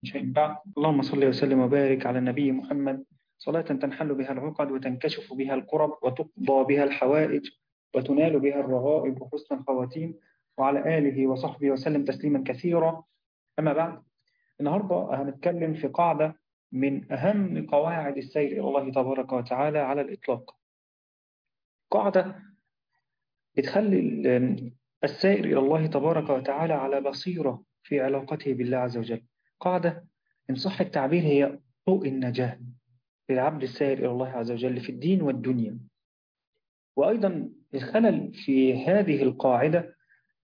شيء بعد اللهم صل وسلم وبارك على النبي محمد صلاة تنحل بها العقد وتنكشف بها الكرب وتقضى بها الحوائج وتنال بها الرغائب وحسن الخواتيم وعلى آله وصحبه وسلم تسليما كثيرا أما بعد النهاردة هنتكلم في قاعدة من أهم قواعد السير إلى الله تبارك وتعالى على الإطلاق قاعدة بتخلي السائر إلى الله تبارك وتعالى على بصيرة في علاقته بالله عز وجل قاعدة إن صح التعبير هي طوق النجاة للعبد السائر إلى الله عز وجل في الدين والدنيا وأيضا الخلل في هذه القاعدة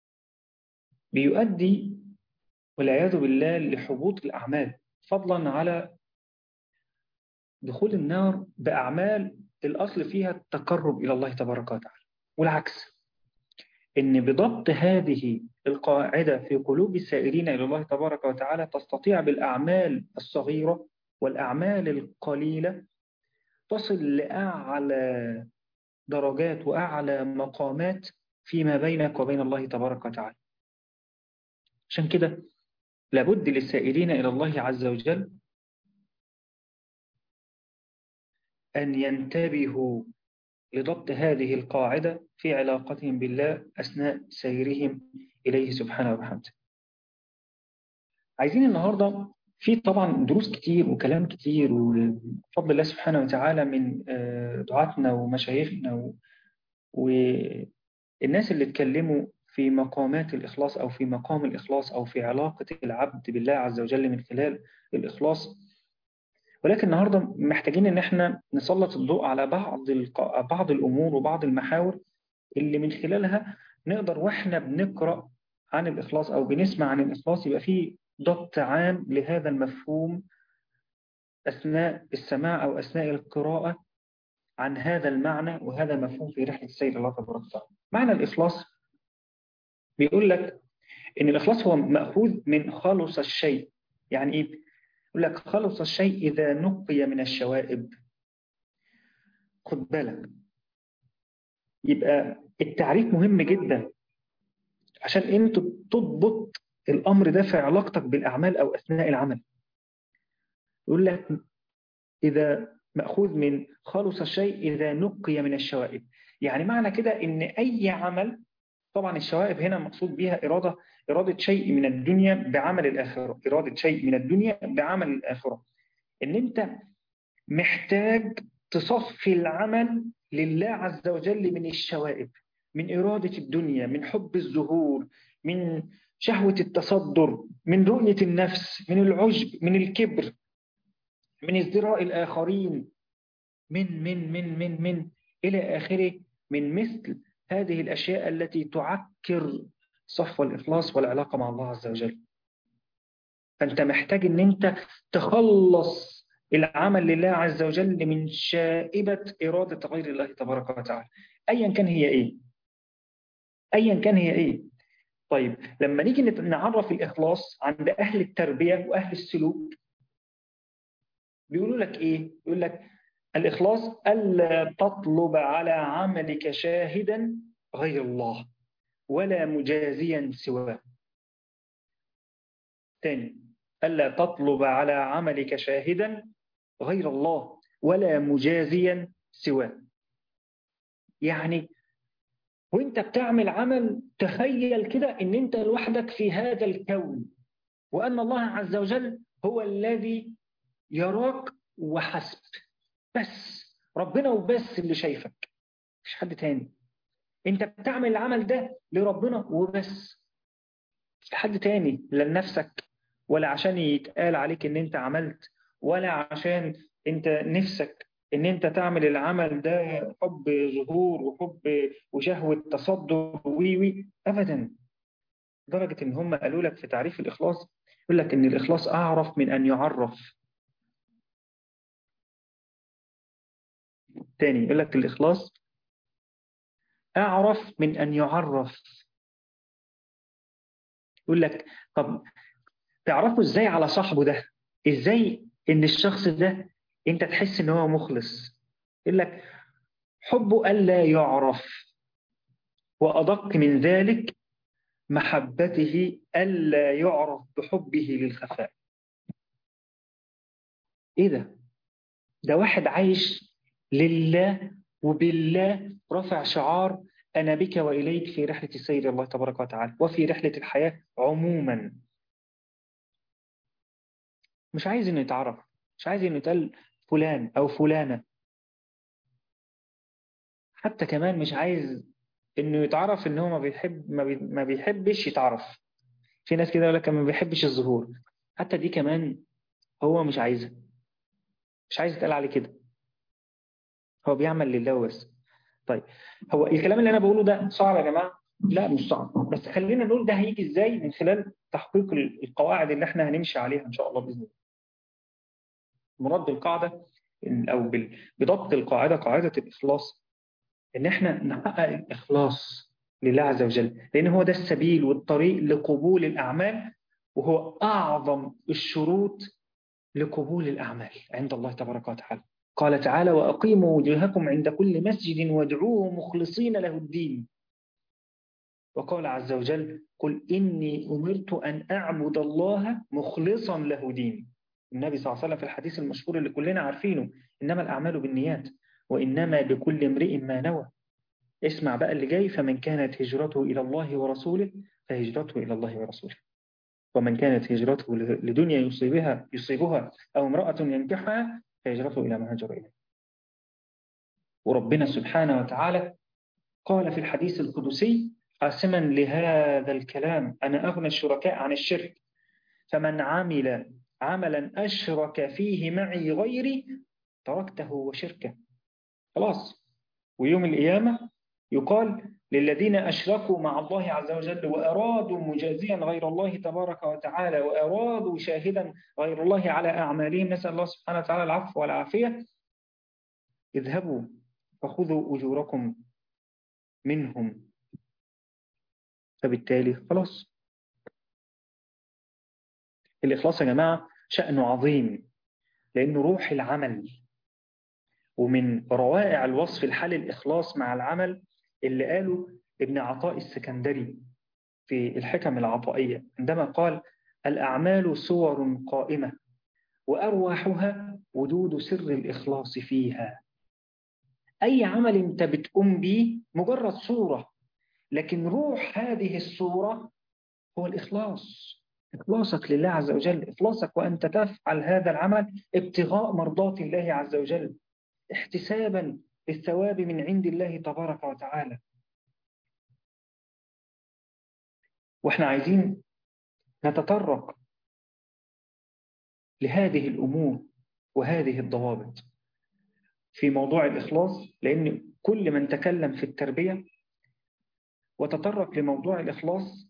بيؤدي والعياذ بالله لحبوط الأعمال فضلا على دخول النار بأعمال الأصل فيها التقرب إلى الله تبارك وتعالى والعكس إن بضبط هذه القاعدة في قلوب السائرين إلى الله تبارك وتعالى تستطيع بالأعمال الصغيرة والأعمال القليلة تصل لأعلى درجات وأعلى مقامات فيما بينك وبين الله تبارك وتعالى عشان كده لابد للسائلين إلى الله عز وجل أن ينتبهوا لضبط هذه القاعدة في علاقتهم بالله أثناء سيرهم إليه سبحانه وبحمده عايزين النهاردة في طبعا دروس كتير وكلام كتير وفضل الله سبحانه وتعالى من دعاتنا ومشايخنا والناس اللي اتكلموا في مقامات الإخلاص أو في مقام الإخلاص أو في علاقة العبد بالله عز وجل من خلال الإخلاص ولكن النهاردة محتاجين إن احنا نسلط الضوء على بعض بعض الأمور وبعض المحاور اللي من خلالها نقدر واحنا بنقرأ عن الإخلاص أو بنسمع عن الإخلاص يبقى فيه ضبط عام لهذا المفهوم أثناء السماع أو أثناء القراءة عن هذا المعنى وهذا المفهوم في رحلة السير الله تبارك وتعالى. معنى الإخلاص بيقول لك إن الإخلاص هو مأخوذ من خلص الشيء يعني إيه؟ يقول لك خلص الشيء إذا نقي من الشوائب خد بالك يبقى التعريف مهم جدا عشان انت تضبط الأمر ده في علاقتك بالأعمال أو أثناء العمل يقول لك إذا مأخوذ من خلص الشيء إذا نقي من الشوائب يعني معنى كده إن أي عمل طبعا الشوائب هنا مقصود بها إرادة إرادة شيء من الدنيا بعمل الآخرة إرادة شيء من الدنيا بعمل الآخرة إن أنت محتاج تصفي العمل لله عز وجل من الشوائب من إرادة الدنيا من حب الظهور من شهوة التصدر من رؤية النفس من العجب من الكبر من ازدراء الآخرين من من من من من إلى آخره من مثل هذه الأشياء التي تعكر صفو الإخلاص والعلاقة مع الله عز وجل فأنت محتاج أن أنت تخلص العمل لله عز وجل من شائبة إرادة غير الله تبارك وتعالى أيا كان هي إيه أيا كان هي إيه طيب لما نيجي نعرف الإخلاص عند أهل التربية وأهل السلوك بيقولوا لك إيه؟ يقول لك الإخلاص ألا تطلب على عملك شاهدا غير الله ولا مجازيا سواه ثاني ألا تطلب على عملك شاهدا غير الله ولا مجازيا سواه يعني وانت بتعمل عمل تخيل كده ان انت لوحدك في هذا الكون وان الله عز وجل هو الذي يراك وحسب بس ربنا وبس اللي شايفك مش حد تاني انت بتعمل العمل ده لربنا وبس مش لحد تاني لا لنفسك ولا عشان يتقال عليك ان انت عملت ولا عشان انت نفسك ان انت تعمل العمل ده حب ظهور وحب وشهوة تصدر وي وي ابدا لدرجة ان هم قالوا لك في تعريف الاخلاص يقول لك ان الاخلاص اعرف من ان يعرف تاني يقول لك الاخلاص اعرف من ان يعرف يقول لك طب تعرفه ازاي على صاحبه ده ازاي ان الشخص ده انت تحس ان هو مخلص يقول لك حبه الا يعرف وادق من ذلك محبته الا يعرف بحبه للخفاء ايه ده ده واحد عايش لله وبالله رفع شعار أنا بك وإليك في رحلة سير الله تبارك وتعالى وفي رحلة الحياة عموما مش عايز إنه يتعرف مش عايز إنه يتقال فلان أو فلانة حتى كمان مش عايز إنه يتعرف إن هو ما بيحب ما, بي ما بيحبش يتعرف في ناس كده يقول لك ما بيحبش الظهور حتى دي كمان هو مش عايزها مش عايز يتقال عليه كده هو بيعمل لله بس طيب هو الكلام اللي انا بقوله ده صعب يا جماعه لا مش صعب بس خلينا نقول ده هيجي ازاي من خلال تحقيق القواعد اللي احنا هنمشي عليها ان شاء الله باذن الله مراد بالقاعده او بضبط القاعده قاعده الاخلاص ان احنا نحقق الاخلاص لله عز وجل لان هو ده السبيل والطريق لقبول الاعمال وهو اعظم الشروط لقبول الاعمال عند الله تبارك وتعالى قال تعالى وأقيموا وجوهكم عند كل مسجد وادعوه مخلصين له الدين وقال عز وجل قل إني أمرت أن أعبد الله مخلصا له دين النبي صلى الله عليه وسلم في الحديث المشهور اللي كلنا عارفينه إنما الأعمال بالنيات وإنما لكل امرئ ما نوى اسمع بقى اللي جاي فمن كانت هجرته إلى الله ورسوله فهجرته إلى الله ورسوله ومن كانت هجرته لدنيا يصيبها يصيبها أو امرأة ينكحها فهجرته إلى ما هاجر إليه وربنا سبحانه وتعالى قال في الحديث القدسي قاسما لهذا الكلام أنا أغنى الشركاء عن الشرك فمن عمل عملا أشرك فيه معي غيري تركته وشركه خلاص ويوم القيامة يقال للذين أشركوا مع الله عز وجل وأرادوا مجازيا غير الله تبارك وتعالى وأرادوا شاهدا غير الله على أعمالهم نسأل الله سبحانه وتعالى العفو والعافية اذهبوا فخذوا أجوركم منهم فبالتالي خلاص الإخلاص يا جماعة شأنه عظيم لأنه روح العمل ومن روائع الوصف الحال الإخلاص مع العمل اللي قاله ابن عطاء السكندري في الحكم العطائية عندما قال الأعمال صور قائمة وأرواحها وجود سر الإخلاص فيها أي عمل أنت بتقوم به مجرد صورة لكن روح هذه الصورة هو الإخلاص إخلاصك لله عز وجل إخلاصك وأنت تفعل هذا العمل ابتغاء مرضات الله عز وجل احتسابا للثواب من عند الله تبارك وتعالى واحنا عايزين نتطرق لهذه الأمور وهذه الضوابط في موضوع الإخلاص لأن كل من تكلم في التربية وتطرق لموضوع الإخلاص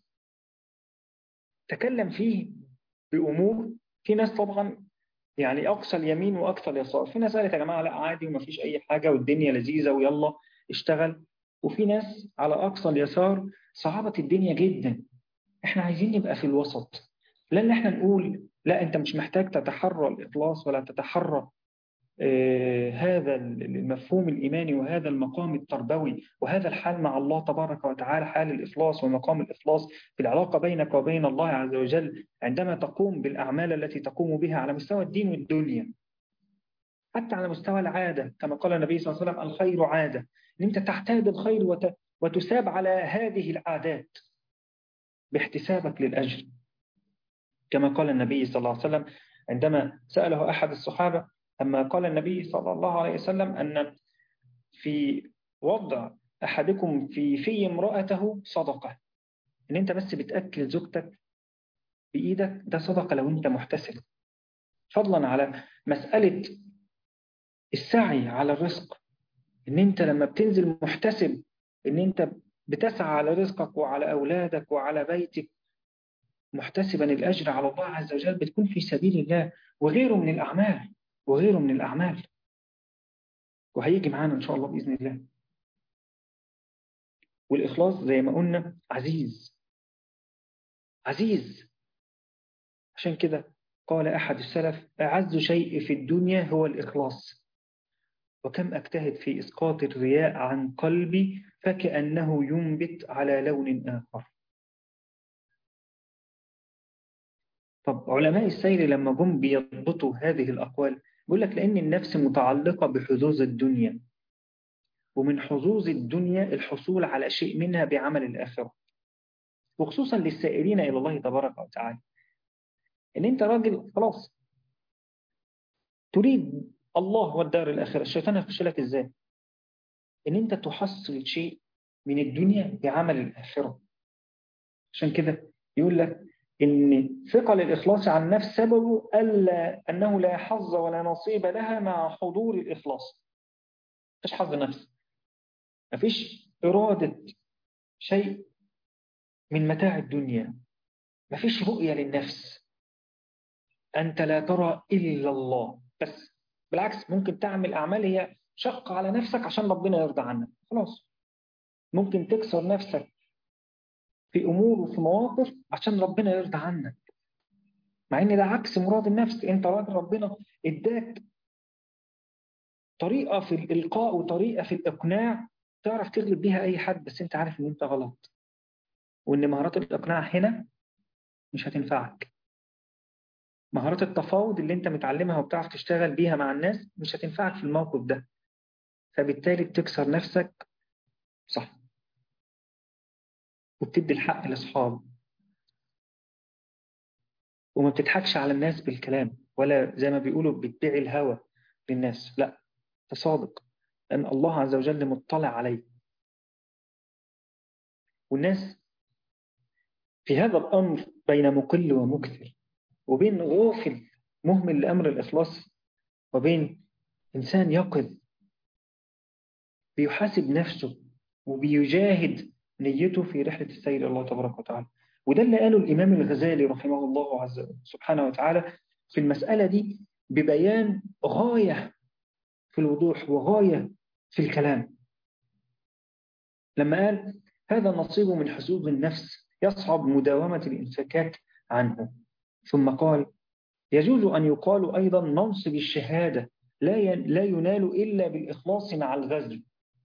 تكلم فيه بأمور في ناس طبعا يعني أقصى اليمين وأقصى اليسار في ناس قالت يا جماعة لا عادي وما فيش أي حاجة والدنيا لذيذة ويلا اشتغل وفي ناس على أقصى اليسار صعبت الدنيا جدا احنا عايزين نبقى في الوسط لأن احنا نقول لا أنت مش محتاج تتحرى الإخلاص ولا تتحرى آه هذا المفهوم الإيماني وهذا المقام التربوي وهذا الحال مع الله تبارك وتعالى حال الإخلاص ومقام الإخلاص في العلاقة بينك وبين الله عز وجل عندما تقوم بالأعمال التي تقوم بها على مستوى الدين والدنيا حتى على مستوى العادة كما قال النبي صلى الله عليه وسلم الخير عادة أن أنت تعتاد الخير وت... وتساب على هذه العادات باحتسابك للأجر كما قال النبي صلى الله عليه وسلم عندما سأله أحد الصحابة أما قال النبي صلى الله عليه وسلم أن في وضع أحدكم في في امرأته صدقة إن أنت بس بتأكل زوجتك بإيدك ده صدقة لو أنت محتسب فضلا على مسألة السعي على الرزق إن أنت لما بتنزل محتسب إن أنت بتسعى على رزقك وعلى أولادك وعلى بيتك محتسبا الأجر على الله عز وجل بتكون في سبيل الله وغيره من الأعمال وغيره من الأعمال وهيجي معانا إن شاء الله بإذن الله والإخلاص زي ما قلنا عزيز عزيز عشان كده قال أحد السلف أعز شيء في الدنيا هو الإخلاص وكم أجتهد في إسقاط الرياء عن قلبي فكأنه ينبت على لون آخر طب علماء السير لما جم بيضبطوا هذه الأقوال بيقول لك لأن النفس متعلقة بحظوظ الدنيا ومن حظوظ الدنيا الحصول على شيء منها بعمل الآخرة وخصوصا للسائرين إلى الله تبارك وتعالى إن أنت راجل خلاص تريد الله والدار الآخرة الشيطان هيخشلك إزاي إن أنت تحصل شيء من الدنيا بعمل الآخرة عشان كده يقول لك إن ثقل الإخلاص عن النفس سببه ألا أنه لا حظ ولا نصيب لها مع حضور الإخلاص مفيش حظ نفس مفيش إرادة شيء من متاع الدنيا مفيش رؤية للنفس أنت لا ترى إلا الله بس بالعكس ممكن تعمل أعمال هي شق على نفسك عشان ربنا يرضى عنك خلاص ممكن تكسر نفسك في أمور وفي مواقف عشان ربنا يرضى عنك مع ان ده عكس مراد النفس انت راجل ربنا اداك طريقة في الإلقاء وطريقة في الإقناع تعرف تغلب بيها أي حد بس أنت عارف إن أنت غلط وإن مهارات الإقناع هنا مش هتنفعك مهارات التفاوض اللي أنت متعلمها وبتعرف تشتغل بيها مع الناس مش هتنفعك في الموقف ده فبالتالي بتكسر نفسك صح وبتدي الحق لأصحابه وما بتضحكش على الناس بالكلام ولا زي ما بيقولوا بتبيع الهوى للناس لا تصادق لأن الله عز وجل مطلع عليه والناس في هذا الأمر بين مقل ومكثر وبين غافل مهمل لأمر الإخلاص وبين إنسان يقظ بيحاسب نفسه وبيجاهد نيته في رحلة السير إلى الله تبارك وتعالى وده اللي قاله الإمام الغزالي رحمه الله عز وجل سبحانه وتعالى في المسألة دي ببيان غاية في الوضوح وغاية في الكلام لما قال هذا النصيب من حظوظ النفس يصعب مداومة الانفكاك عنه ثم قال يجوز أن يقال أيضا منصب الشهادة لا لا ينال إلا بالإخلاص مع الغزو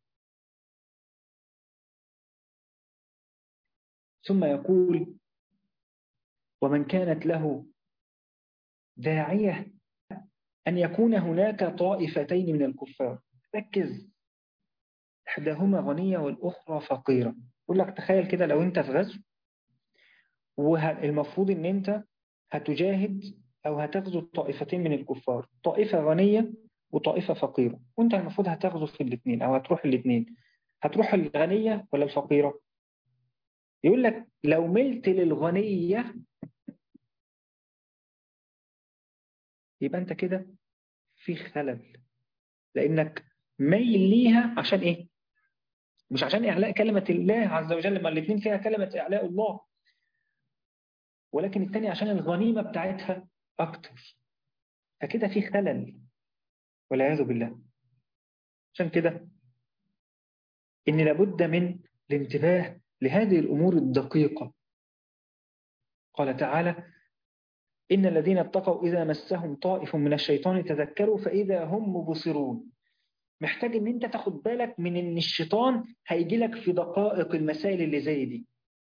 ثم يقول ومن كانت له داعية أن يكون هناك طائفتين من الكفار ركز إحداهما غنية والأخرى فقيرة يقول لك تخيل كده لو أنت في غزو والمفروض أن أنت هتجاهد أو هتغزو طائفتين من الكفار طائفة غنية وطائفة فقيرة وأنت المفروض هتغزو في الاثنين أو هتروح الاثنين هتروح الغنية ولا الفقيرة يقول لك لو ملت للغنية يبقى أنت كده في خلل لأنك ميل ليها عشان إيه؟ مش عشان إعلاء كلمة الله عز وجل ما الاثنين فيها كلمة إعلاء الله ولكن الثانية عشان الغنيمة بتاعتها أكتر فكده في خلل والعياذ بالله عشان كده إن لابد من الانتباه لهذه الأمور الدقيقة قال تعالى إن الذين اتقوا إذا مسهم طائف من الشيطان تذكروا فإذا هم مبصرون محتاج إن أنت تاخد بالك من إن الشيطان هيجي لك في دقائق المسائل اللي زي دي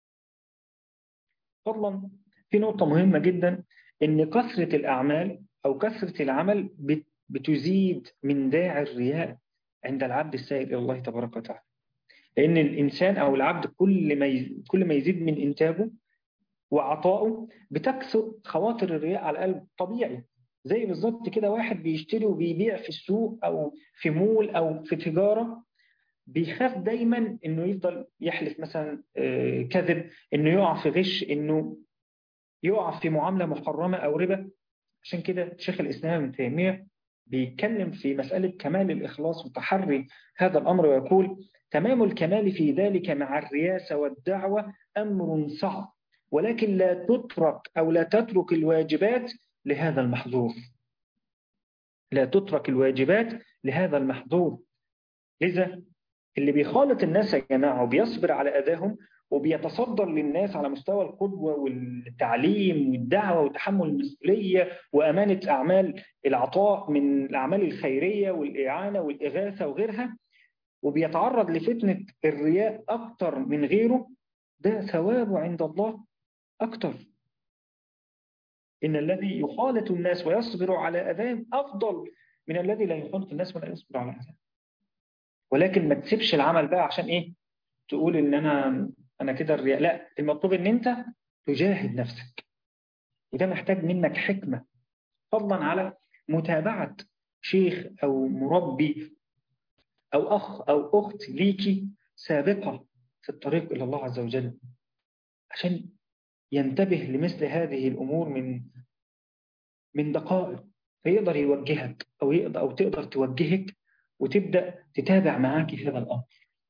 فضلا في نقطة مهمة جدا إن كثرة الأعمال أو كثرة العمل بتزيد من داعي الرياء عند العبد السائل إلى الله تبارك وتعالى لأن الإنسان أو العبد كل ما كل ما يزيد من إنتاجه وعطائه بتكثر خواطر الرياء على القلب طبيعي زي بالظبط كده واحد بيشتري وبيبيع في السوق أو في مول أو في تجارة بيخاف دايما إنه يفضل يحلف مثلا كذب إنه يقع في غش إنه يقع في معاملة محرمة أو ربا عشان كده شيخ الإسلام ابن تيمية بيتكلم في مسألة كمال الإخلاص وتحري هذا الأمر ويقول تمام الكمال في ذلك مع الرياسة والدعوة أمر صعب ولكن لا تترك أو لا تترك الواجبات لهذا المحظور لا تترك الواجبات لهذا المحظور لذا اللي بيخالط الناس يا جماعة وبيصبر على أذاهم وبيتصدر للناس على مستوى القدوة والتعليم والدعوة وتحمل المسؤولية وأمانة أعمال العطاء من الأعمال الخيرية والإعانة والإغاثة وغيرها وبيتعرض لفتنة الرياء أكتر من غيره ده ثوابه عند الله أكتر إن الذي يخالط الناس ويصبر على أذاهم أفضل من الذي لا يخالط الناس ولا يصبر على أذاهم ولكن ما تسيبش العمل بقى عشان إيه تقول إن أنا أنا كده الرياء لا المطلوب إن أنت تجاهد نفسك وده محتاج منك حكمة فضلا على متابعة شيخ أو مربي أو أخ أو أخت ليكي سابقة في الطريق إلى الله عز وجل عشان ينتبه لمثل هذه الأمور من من دقائق فيقدر يوجهك أو يقدر أو تقدر توجهك وتبدأ تتابع معاك هذا الأمر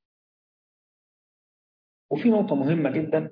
وفي نقطة مهمة جدا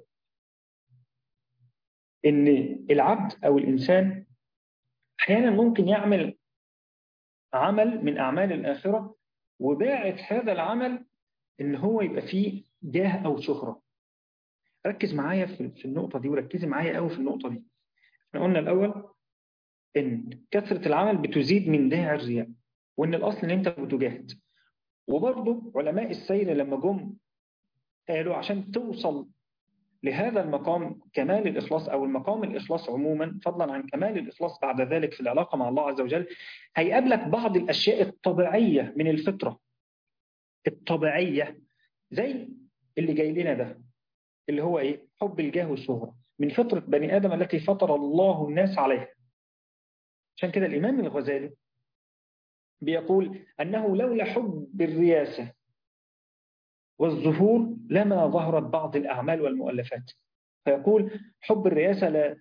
إن العبد أو الإنسان أحيانا ممكن يعمل عمل من أعمال الآخرة وباعت هذا العمل إن هو يبقى فيه جاه أو شهرة ركز معايا في النقطة دي وركزي معايا قوي في النقطة دي احنا قلنا الأول إن كثرة العمل بتزيد من داعي الرياء وإن الأصل إن أنت بتجاهد وبرضه علماء السير لما جم قالوا عشان توصل لهذا المقام كمال الإخلاص أو المقام الإخلاص عموما فضلا عن كمال الإخلاص بعد ذلك في العلاقة مع الله عز وجل هيقابلك بعض الأشياء الطبيعية من الفطرة الطبيعية زي اللي جاي لنا ده اللي هو إيه؟ حب الجاه والشهرة من فطرة بني آدم التي فطر الله الناس عليها عشان كده الإمام الغزالي بيقول أنه لولا حب الرياسة والظهور لما ظهرت بعض الأعمال والمؤلفات فيقول حب الرئاسة لا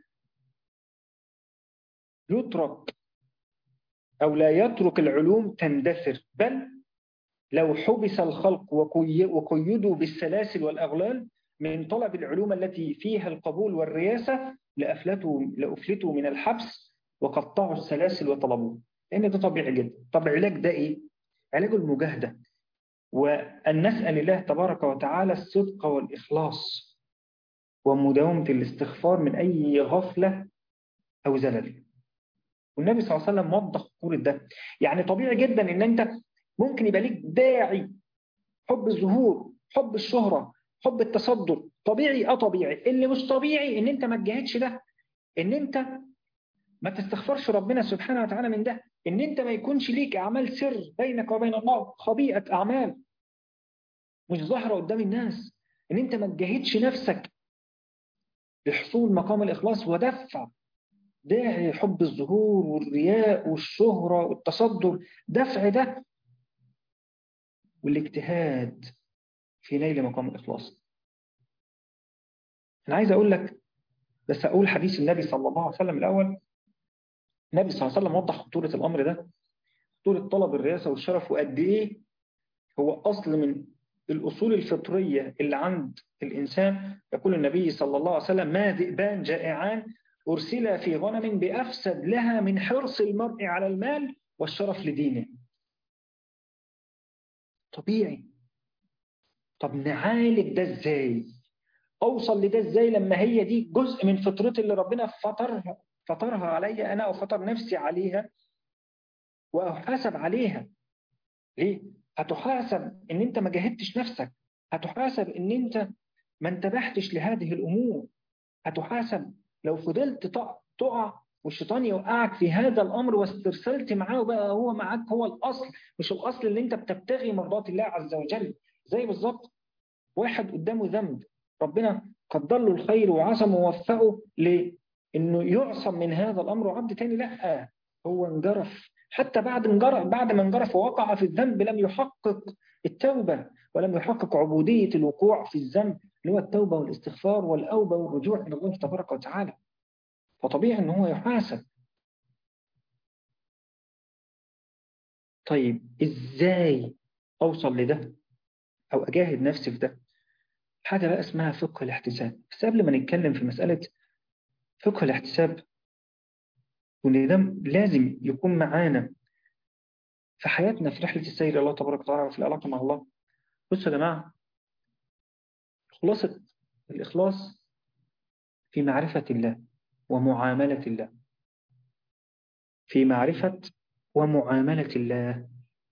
يترك أو لا يترك العلوم تندثر بل لو حبس الخلق وقيدوا بالسلاسل والأغلال من طلب العلوم التي فيها القبول والرياسة لأفلتوا, لأفلتوا من الحبس وقطعوا السلاسل وطلبوه لأن ده طبيعي جدا طب علاج ده إيه؟ علاج المجاهدة وأن نسأل الله تبارك وتعالى الصدق والإخلاص ومداومة الاستغفار من أي غفلة أو زلل والنبي صلى الله عليه وسلم وضح خطورة ده يعني طبيعي جدا إن أنت ممكن يبقى ليك داعي حب الظهور حب الشهرة حب التصدر طبيعي اه طبيعي اللي مش طبيعي ان انت ما تجاهدش ده ان انت ما تستغفرش ربنا سبحانه وتعالى من ده ان انت ما يكونش ليك اعمال سر بينك وبين الله خبيئه اعمال مش ظاهره قدام الناس ان انت ما تجاهدش نفسك لحصول مقام الاخلاص ودفع داعي حب الظهور والرياء والشهره والتصدر دفع ده والاجتهاد في نيل مقام الإخلاص أنا عايز أقول لك بس أقول حديث النبي صلى الله عليه وسلم الأول النبي صلى الله عليه وسلم وضح خطورة الأمر ده خطورة طلب الرئاسة والشرف وقد إيه هو أصل من الأصول الفطرية اللي عند الإنسان يقول النبي صلى الله عليه وسلم ما ذئبان جائعان أرسل في غنم بأفسد لها من حرص المرء على المال والشرف لدينه طبيعي طب نعالج ده ازاي اوصل لده ازاي لما هي دي جزء من فطرتي اللي ربنا فطرها فطرها عليا انا او فطر نفسي عليها واحاسب عليها ليه هتحاسب ان انت ما جاهدتش نفسك هتحاسب ان انت ما انتبهتش لهذه الامور هتحاسب لو فضلت تقع والشيطان يوقعك في هذا الامر واسترسلت معاه وبقى هو معاك هو الاصل مش الاصل اللي انت بتبتغي مرضات الله عز وجل زي بالظبط واحد قدامه ذنب ربنا قدر له الخير وعصمه ووفقه لانه يعصم من هذا الامر وعبد تاني لا هو انجرف حتى بعد انجرف بعد ما انجرف ووقع في الذنب لم يحقق التوبه ولم يحقق عبوديه الوقوع في الذنب اللي هو التوبه والاستغفار والاوبه والرجوع الى الله تبارك وتعالى فطبيعي ان هو يحاسب طيب ازاي اوصل لده او اجاهد نفسي في ده حاجه بقى اسمها فقه الاحتساب بس قبل ما نتكلم في مساله فقه الاحتساب وان ده لازم يكون معانا في حياتنا في رحله السير الى الله تبارك وتعالى وفي العلاقه مع الله بصوا يا جماعه خلاصه الاخلاص في معرفه الله ومعامله الله في معرفه ومعامله الله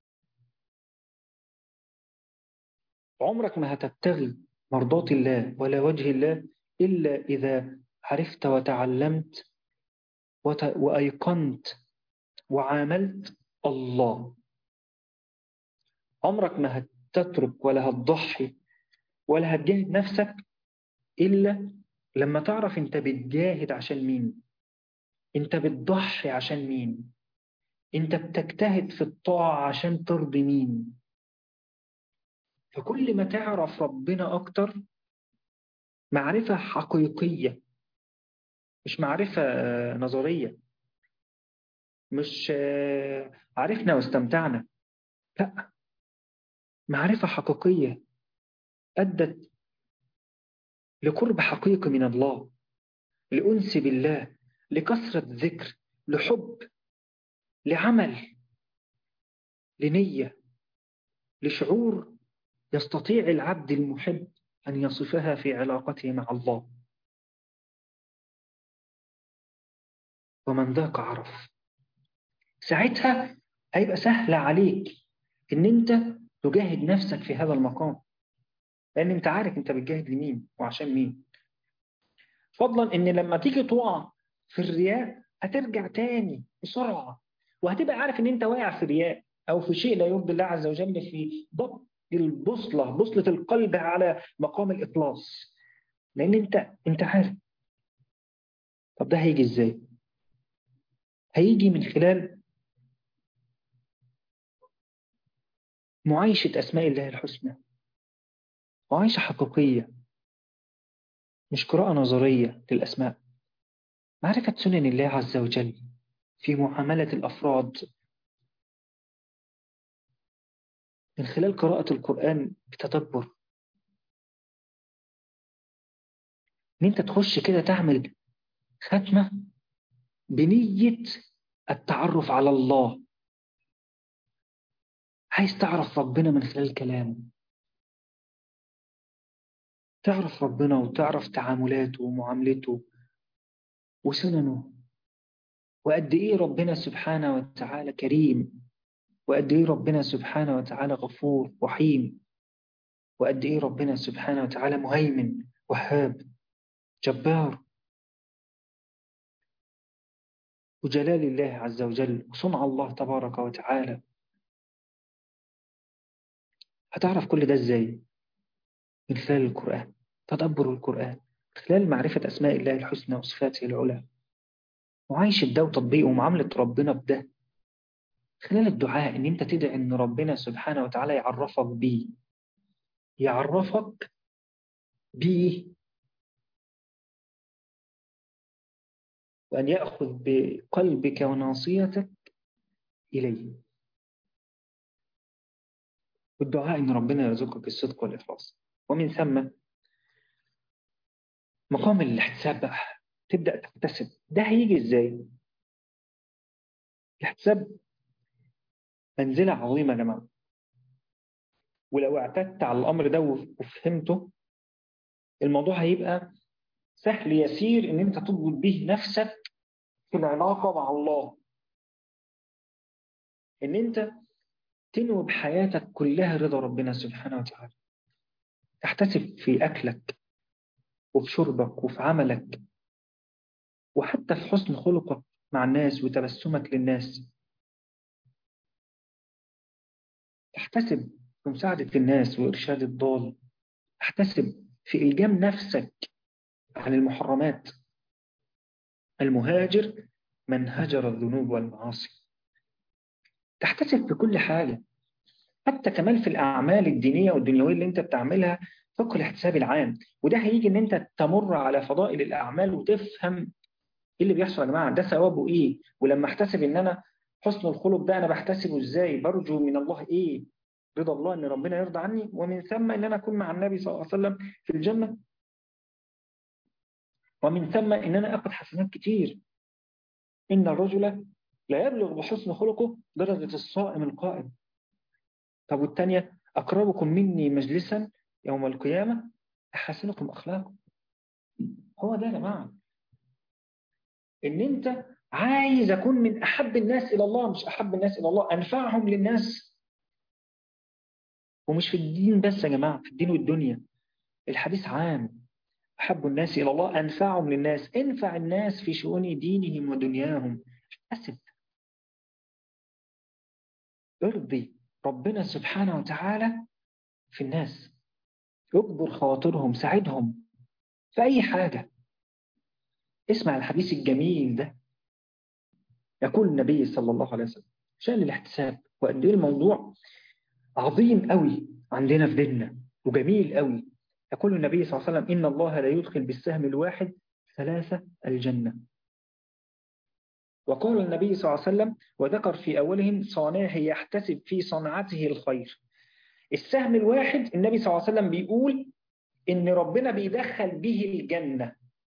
عمرك ما هتبتغي مرضاة الله ولا وجه الله إلا إذا عرفت وتعلمت وأيقنت وعاملت الله عمرك ما هتترك ولا هتضحي ولا هتجاهد نفسك إلا لما تعرف أنت بتجاهد عشان مين أنت بتضحي عشان مين أنت بتجتهد في الطاعة عشان ترضي مين فكل ما تعرف ربنا أكتر معرفة حقيقية مش معرفة نظرية مش عرفنا واستمتعنا لا معرفة حقيقية أدت لقرب حقيقي من الله لأنس بالله لكثرة ذكر لحب لعمل لنية لشعور يستطيع العبد المحب أن يصفها في علاقته مع الله ومن ذاك عرف ساعتها هيبقى سهل عليك ان انت تجاهد نفسك في هذا المقام لان انت عارف انت بتجاهد لمين وعشان مين فضلا ان لما تيجي تقع في الرياء هترجع تاني بسرعة وهتبقى عارف ان انت واقع في رياء او في شيء لا يرضي الله عز وجل في ضبط البوصلة بوصلة القلب على مقام الإخلاص لأن أنت أنت عارف طب ده هيجي إزاي؟ هيجي من خلال معايشة أسماء الله الحسنى معايشة حقيقية مش قراءة نظرية للأسماء معرفة سنن الله عز وجل في معاملة الأفراد من خلال قراءة القرآن بتدبر إن أنت تخش كده تعمل ختمة بنية التعرف على الله عايز تعرف ربنا من خلال كلامه تعرف ربنا وتعرف تعاملاته ومعاملته وسننه وقد إيه ربنا سبحانه وتعالى كريم وقد إيه ربنا سبحانه وتعالى غفور رحيم وقد إيه ربنا سبحانه وتعالى مهيمن وهاب جبار وجلال الله عز وجل وصنع الله تبارك وتعالى هتعرف كل ده ازاي من خلال القرآن تدبر القرآن من خلال معرفة أسماء الله الحسنى وصفاته العلى وعيش ده وتطبيقه ومعاملة ربنا بده خلال الدعاء ان انت تدعي ان ربنا سبحانه وتعالى يعرفك بيه يعرفك بيه وأن يأخذ بقلبك وناصيتك إليه والدعاء إن ربنا يرزقك الصدق والإخلاص ومن ثم مقام الاحتساب بقى تبدأ تحتسب ده هيجي إزاي؟ الاحتساب منزلة عظيمة يا جماعة ولو اعتدت على الأمر ده وفهمته الموضوع هيبقى سهل يسير ان انت تضبط به نفسك في العلاقة مع الله ان انت تنوي بحياتك كلها رضا ربنا سبحانه وتعالى تحتسب في أكلك وفي شربك وفي عملك وحتى في حسن خلقك مع الناس وتبسمك للناس تحتسب في مساعدة الناس وإرشاد الضال تحتسب في إلجام نفسك عن المحرمات المهاجر من هجر الذنوب والمعاصي تحتسب في كل حاجة حتى كمان في الأعمال الدينية والدنيوية اللي أنت بتعملها فقه الاحتساب العام وده هيجي إن أنت تمر على فضائل الأعمال وتفهم إيه اللي بيحصل يا جماعة ده ثوابه إيه ولما أحتسب إن أنا حسن الخلق ده أنا بحتسبه إزاي برجو من الله إيه رضا الله إن ربنا يرضى عني ومن ثم إن أنا أكون مع النبي صلى الله عليه وسلم في الجنة ومن ثم إن أنا أخذ حسنات كتير إن الرجل لا يبلغ بحسن خلقه درجة الصائم القائم طب والتانية أقربكم مني مجلسا يوم القيامة أحسنكم أخلاقا هو ده يا جماعة إن أنت عايز أكون من أحب الناس إلى الله مش أحب الناس إلى الله أنفعهم للناس ومش في الدين بس يا جماعة في الدين والدنيا الحديث عام أحب الناس إلى الله أنفعهم للناس انفع الناس في شؤون دينهم ودنياهم احتسب ارضي ربنا سبحانه وتعالى في الناس اجبر خواطرهم ساعدهم في أي حاجة اسمع الحديث الجميل ده يقول النبي صلى الله عليه وسلم شأن الاحتساب وقد ايه الموضوع عظيم قوي عندنا في ديننا وجميل قوي يقول النبي صلى الله عليه وسلم إن الله لا يدخل بالسهم الواحد ثلاثة الجنة وقال النبي صلى الله عليه وسلم وذكر في أولهم صانعه يحتسب في صنعته الخير السهم الواحد النبي صلى الله عليه وسلم بيقول إن ربنا بيدخل به الجنة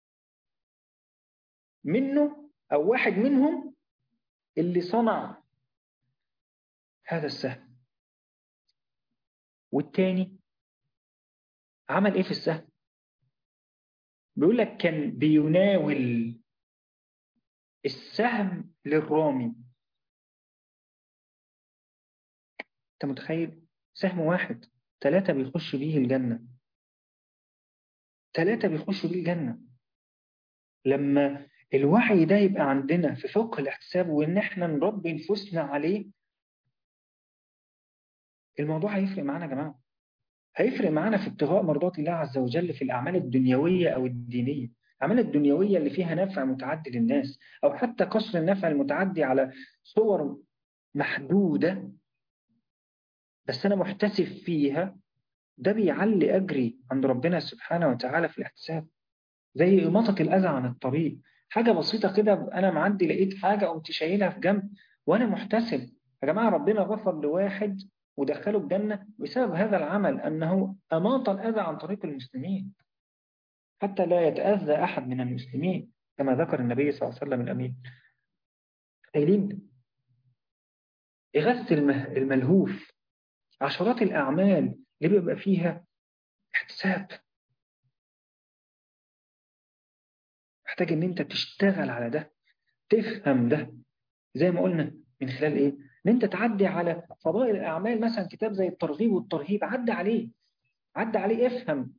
منه أو واحد منهم اللي صنع هذا السهم والتاني عمل ايه في السهم بيقول لك كان بيناول السهم للرامي انت متخيل سهم واحد ثلاثة بيخش بيه الجنة ثلاثة بيخشوا بيه الجنة لما الوعي ده يبقى عندنا في فقه الاحتساب وان احنا نربي نفوسنا عليه الموضوع هيفرق معانا يا جماعه هيفرق معانا في ابتغاء مرضات الله عز وجل في الاعمال الدنيويه او الدينيه الاعمال الدنيويه اللي فيها نفع متعدي للناس او حتى قصر النفع المتعدي على صور محدوده بس انا محتسب فيها ده بيعلي اجري عند ربنا سبحانه وتعالى في الاحتساب زي إماطة الأذى عن الطريق حاجة بسيطة كده أنا معدي لقيت حاجة قمت شايلها في جنب وأنا محتسب يا جماعة ربنا غفر لواحد ودخله الجنة بسبب هذا العمل أنه أماط الأذى عن طريق المسلمين حتى لا يتأذى أحد من المسلمين كما ذكر النبي صلى الله عليه وسلم الأمين قايلين إغاثة الملهوف عشرات الأعمال اللي بيبقى فيها احتساب محتاج ان انت تشتغل على ده تفهم ده زي ما قلنا من خلال ايه ان انت تعدي على فضائل الاعمال مثلا كتاب زي الترغيب والترهيب عدى عليه عدى عليه افهم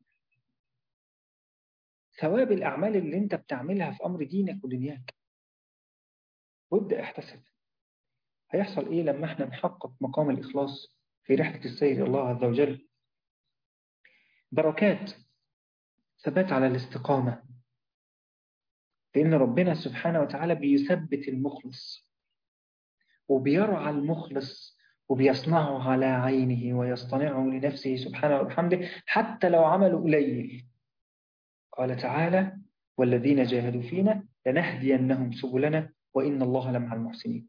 ثواب الاعمال اللي انت بتعملها في امر دينك ودنياك وابدا احتسب هيحصل ايه لما احنا نحقق مقام الاخلاص في رحله السير الله عز وجل بركات ثبات على الاستقامه لأن ربنا سبحانه وتعالى بيثبت المخلص وبيرعى المخلص وبيصنعه على عينه ويصطنعه لنفسه سبحانه وبحمده حتى لو عمله قليل قال تعالى والذين جاهدوا فينا لنهدينهم سبلنا وإن الله لمع المحسنين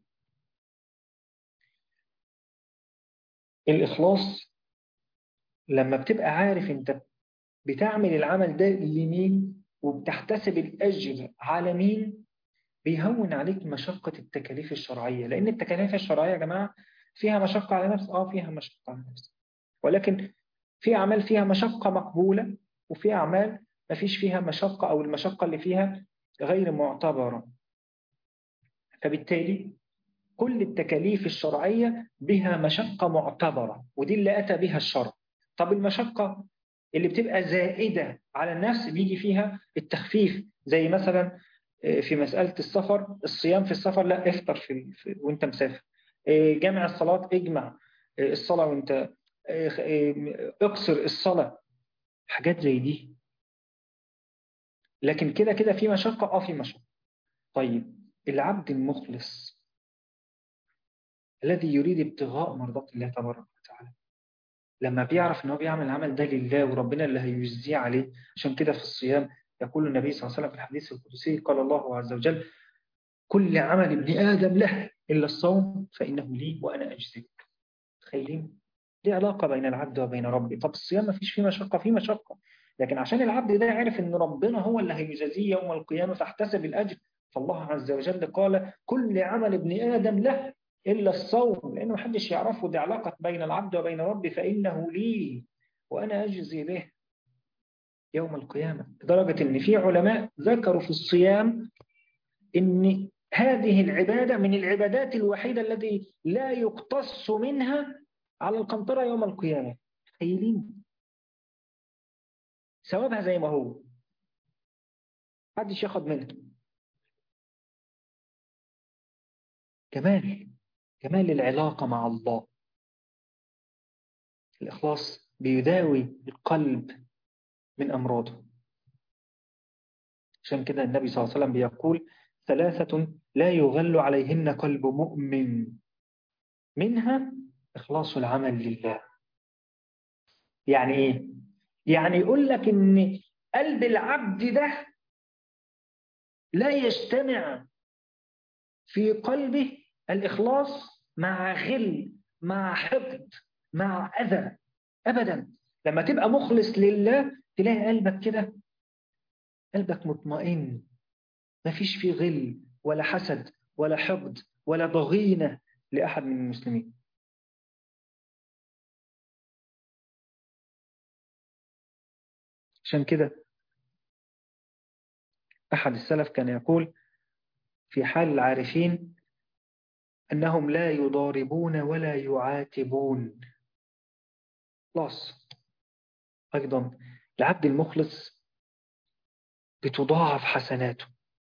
الإخلاص لما بتبقى عارف أنت بتعمل العمل ده لمين وبتحتسب الأجر على مين بيهون عليك مشقة التكاليف الشرعية لأن التكاليف الشرعية يا جماعة فيها مشقة على نفس آه فيها مشقة على نفس ولكن في أعمال فيها مشقة مقبولة وفي أعمال ما فيش فيها مشقة أو المشقة اللي فيها غير معتبرة فبالتالي كل التكاليف الشرعية بها مشقة معتبرة ودي اللي أتى بها الشرع طب المشقة اللي بتبقى زائدة على النفس بيجي فيها التخفيف زي مثلا في مسألة السفر الصيام في السفر لا افطر في, في وانت مسافر جامع الصلاة اجمع الصلاة وانت اقصر الصلاة حاجات زي دي لكن كده كده في مشقة اه في مشقة طيب العبد المخلص الذي يريد ابتغاء مرضات الله تبارك وتعالى لما بيعرف ان هو بيعمل العمل ده لله وربنا اللي هيجزيه عليه عشان كده في الصيام يقول النبي صلى الله عليه وسلم في الحديث القدسي قال الله عز وجل كل عمل ابن آدم له إلا الصوم فإنه لي وأنا أجزي تخيلين دي علاقة بين العبد وبين ربي طب الصيام ما فيش فيه مشقة فيه مشقة لكن عشان العبد ده يعرف ان ربنا هو اللي هيجازيه يوم القيامة فاحتسب الأجر فالله عز وجل قال كل عمل ابن آدم له إلا الصوم لأنه محدش يعرفه دي علاقة بين العبد وبين ربي فإنه لي وأنا أجزي به يوم القيامة لدرجة أن في علماء ذكروا في الصيام أن هذه العبادة من العبادات الوحيدة التي لا يقتص منها على القنطرة يوم القيامة تخيلين ثوابها زي ما هو محدش ياخد منها جمال جمال العلاقة مع الله الإخلاص بيداوي القلب من أمراضه عشان كده النبي صلى الله عليه وسلم بيقول ثلاثة لا يغل عليهن قلب مؤمن منها إخلاص العمل لله يعني إيه؟ يعني يقول لك إن قلب العبد ده لا يجتمع في قلبه الإخلاص مع غل مع حقد مع أذى أبدا لما تبقى مخلص لله تلاقي قلبك كده قلبك مطمئن مفيش فيه غل ولا حسد ولا حقد ولا ضغينة لأحد من المسلمين عشان كده أحد السلف كان يقول في حال العارفين أنهم لا يضاربون ولا يعاتبون خلاص أيضا العبد المخلص بتضاعف حسناته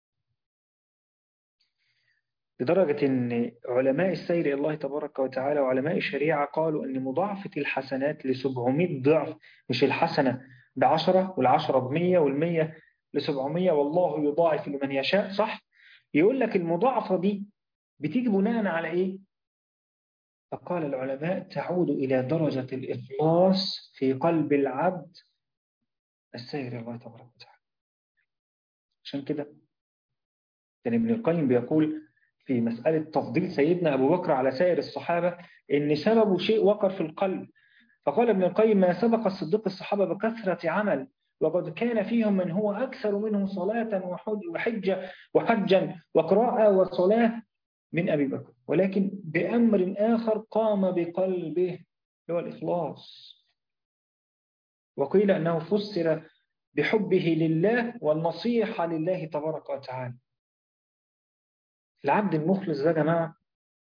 لدرجة أن علماء السير إلى الله تبارك وتعالى وعلماء الشريعة قالوا أن مضاعفة الحسنات ل 700 ضعف مش الحسنة بعشرة والعشرة بمية والمية لسبعمية والله يضاعف لمن يشاء صح؟ يقول لك المضاعفة دي بتيجي بناء على إيه؟ فقال العلماء تعود إلى درجة الإخلاص في قلب العبد السير إلى الله تبارك وتعالى عشان كده كان ابن القيم بيقول في مسألة تفضيل سيدنا أبو بكر على سائر الصحابة إن سببه شيء وقر في القلب فقال ابن القيم ما سبق الصديق الصحابة بكثرة عمل وقد كان فيهم من هو أكثر منه صلاة وحجة وحجا وقراءة وصلاة من أبي بكر ولكن بأمر آخر قام بقلبه هو الإخلاص وقيل أنه فسر بحبه لله والنصيحة لله تبارك وتعالى العبد المخلص ده يا جماعة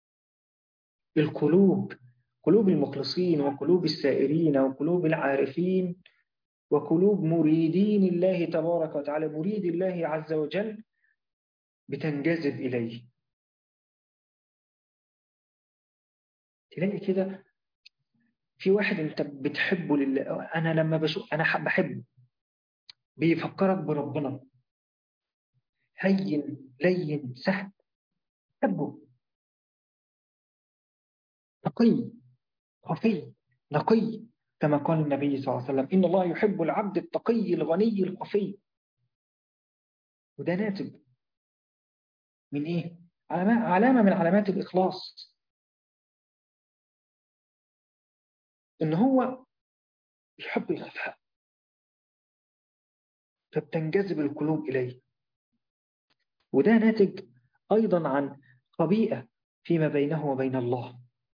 القلوب قلوب المخلصين وقلوب السائرين وقلوب العارفين وقلوب مريدين الله تبارك وتعالى مريد الله عز وجل بتنجذب إليه تلاقي كده في واحد انت بتحبه لله انا لما بشوف انا بحبه بيفكرك بربنا هين لين سهل حبه نقي خفي نقي كما قال النبي صلى الله عليه وسلم إن الله يحب العبد التقي الغني الخفي وده ناتج من إيه؟ علامة من علامات الإخلاص إن هو يحب الخفاء فبتنجذب القلوب إليه وده ناتج أيضا عن خبيئة فيما بينه وبين الله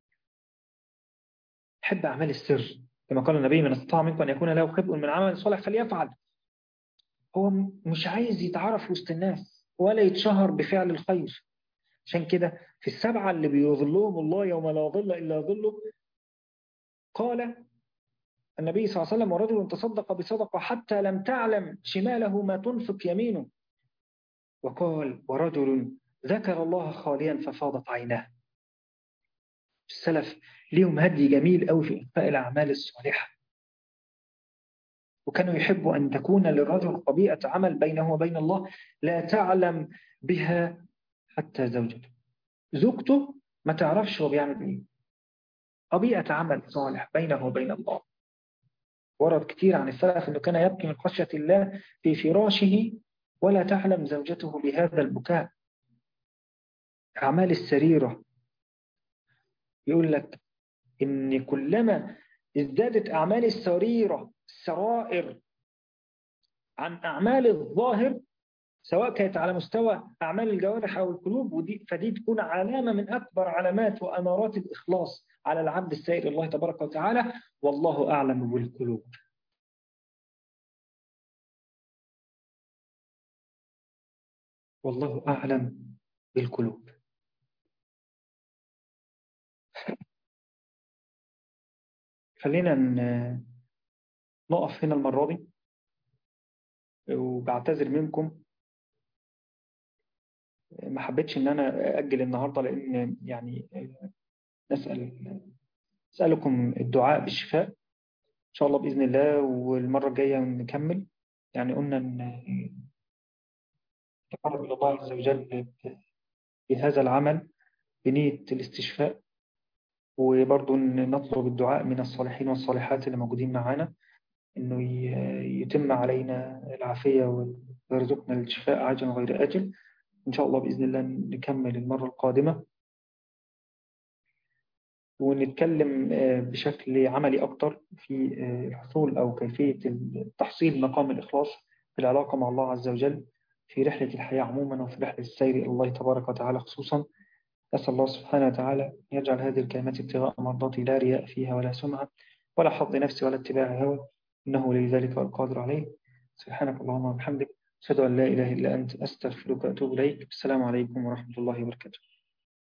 حب أعمال السر كما قال النبي من استطاع منكم أن يكون له خبء من عمل صالح فليفعل هو مش عايز يتعرف وسط الناس ولا يتشهر بفعل الخير عشان كده في السبعة اللي بيظلهم الله يوم لا ظل إلا ظله قال النبي صلى الله عليه وسلم ورجل تصدق بصدقة حتى لم تعلم شماله ما تنفق يمينه وقال ورجل ذكر الله خاليا ففاضت عيناه السلف ليهم هدي جميل قوي في إخفاء الأعمال الصالحة وكانوا يحبوا أن تكون للرجل طبيعة عمل بينه وبين الله لا تعلم بها حتى زوجته زوجته ما تعرفش هو بيعمل ايه طبيعة عمل صالح بينه وبين الله ورد كتير عن السلف أنه كان يبكي من خشية الله في فراشه ولا تعلم زوجته بهذا البكاء أعمال السريرة يقول لك إن كلما ازدادت أعمال السريرة السرائر عن أعمال الظاهر سواء كانت على مستوى أعمال الجوارح أو القلوب ودي فدي تكون علامة من أكبر علامات وأمارات الإخلاص على العبد السائر الله تبارك وتعالى والله أعلم بالقلوب والله أعلم بالقلوب خلينا نقف هنا المرة دي وبعتذر منكم ما حبيتش إن أنا أجل النهاردة لأن يعني نسأل أسألكم الدعاء بالشفاء إن شاء الله بإذن الله والمرة الجاية نكمل يعني قلنا إن نتقرب إلى الله عز وجل بهذا العمل بنية الاستشفاء وبرضه نطلب الدعاء من الصالحين والصالحات اللي موجودين معانا إنه يتم علينا العافية ويرزقنا الشفاء عاجلا غير آجل إن شاء الله بإذن الله نكمل المرة القادمة ونتكلم بشكل عملي أكتر في الحصول أو كيفية تحصيل مقام الإخلاص في العلاقة مع الله عز وجل في رحلة الحياة عموما وفي رحلة السير إلى الله تبارك وتعالى خصوصا أسأل الله سبحانه وتعالى يجعل هذه الكلمات ابتغاء مرضاتي لا رياء فيها ولا سمعة ولا حظ نفسي ولا اتباع هوى إنه لذلك القادر عليه سبحانك اللهم وبحمدك أشهد أن لا إله إلا أنت أستغفرك وأتوب إليك السلام عليكم ورحمة الله وبركاته